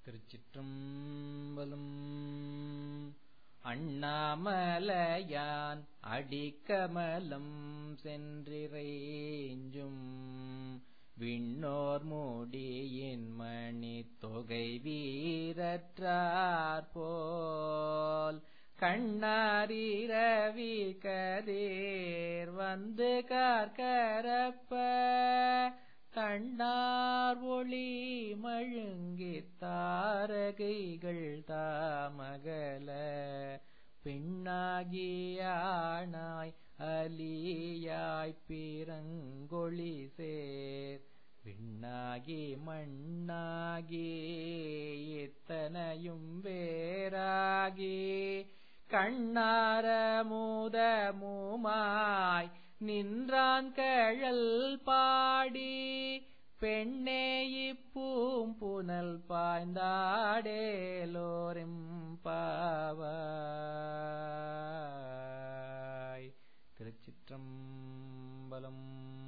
திருச்சிற்றம்பலம் அண்ணாமலையான் அடிக்கமலம் சென்றிறைஞ்சும் விண்ணோர் மூடியின் மணி தொகை வீரற்றார் போல் கண்ணாரிரவி கதீர் வந்து கார்கரப்ப தண்டார் ஒளி மழுங்கித் தாரகைகள் தாமகல பெண்ணாகியானாய் அலியாய்ப் பிறங்கொழி சேர் விண்ணாகி மண்ணாகி இத்தனையும் வேறாகி கண்ணாரமுதமுமாய் நின்றான் கழல் பாடி பெண்ணே இப்பூம் புனல் பாய்ந்தாடேலோரும் பாவாய் திருச்சிற்றம்பலம்